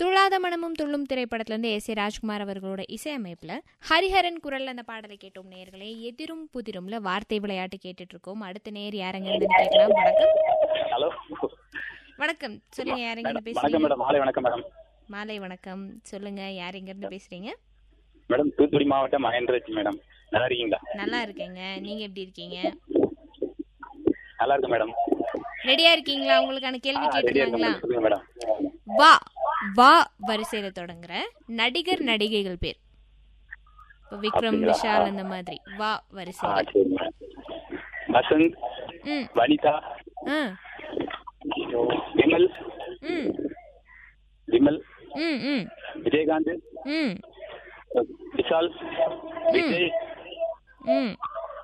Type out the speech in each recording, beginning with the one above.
துள்ளாத மனமும் துள்ளும் திரைப்படத்திலிருந்து எஸ் ஏ ராஜ்குமார் அவர்களோட இசையமைப்புல ஹரிஹரன் குரல்ல அந்த பாடலை கேட்டோம் நேர்களே எதிரும் புதிரும்ல வார்த்தை விளையாட்டு கேட்டுட்டு இருக்கோம் அடுத்த நேர் யாருங்க இருந்துன்னு கேட்கலாம் வணக்கம் ஹலோ வணக்கம் சொல்லுங்க யாருங்க இருந்து வணக்கம் பேசுறீங்க மேடம் மாலை வணக்கம் மேடம் மாலை வணக்கம் சொல்லுங்க யார் எங்க இருந்து பேசுறீங்க மேடம் தூத்துக்குடி மாவட்டம் மகேந்திரஜி மேடம் நல்லா இருக்கீங்களா நல்லா இருக்கேங்க நீங்க எப்படி இருக்கீங்க நல்லா இருக்கு மேடம் ரெடியா இருக்கீங்களா உங்களுக்கான கேள்வி ரெடியா இருக்கு கேட்டுருக்காங்களா மேடம் சொல்லுங்க மேடம் வா வா வரிசையில தொடங்குற நடிகர் நடிகைகள் பேர் இப்போ விக்ரம் அப்படிங்களா? விஷால் அந்த மாதிரி வா ஆ வரிசையில சரி மேடம் வசந்த் ம் வனிதா ஆ விமல் ம் விமல் ம் ம் விஜயகாந்த் ம் விஷால் விஜய் ம்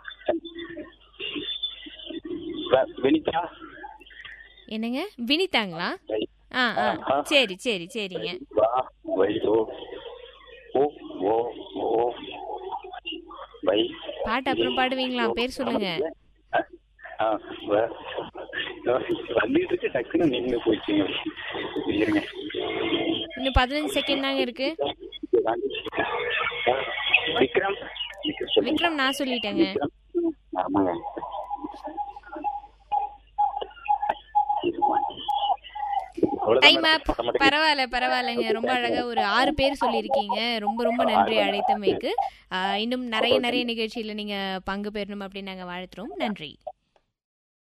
வ- வினிதா என்னங்க வினிதாங்களா ஆ ஆ ஆ. சரி சரி சரிங்க வா வை ஓ ஓ ஓ ஓ வை பாட்டு அப்புறம் பாடுவீங்களா பேர் சொல்லுங்க ஆ வ- வந்துட்டு இருக்கு டக்குன்னு நின்று போயிடுச்சுங்க இருங்க இன்னும் பதினஞ்சு செகண்ட் தாங்க இருக்கு விக்ரம் சொல்லுங்க. விக்ரம் நான் சொல்லிட்டேங்க விக்ரம். ஆமாங்க அவ்வளவுதான் டைம் மேடம். அப் மொத்தமொத்தம் பரவாயில்ல பரவாயில்லைங்க ரொம்ப அழகா ஒரு ஆறு பேர் சொல்லியிருக்கீங்க ரொம்ப ரொம்ப நன்றி அழைத்தமைக்கு ஆ, இன்னும் நிறைய நிறைய நிகழ்ச்சியில நீங்க பங்கு பெறணும் அப்படின்னு நாங்க வாழ்த்துறோம் நன்றி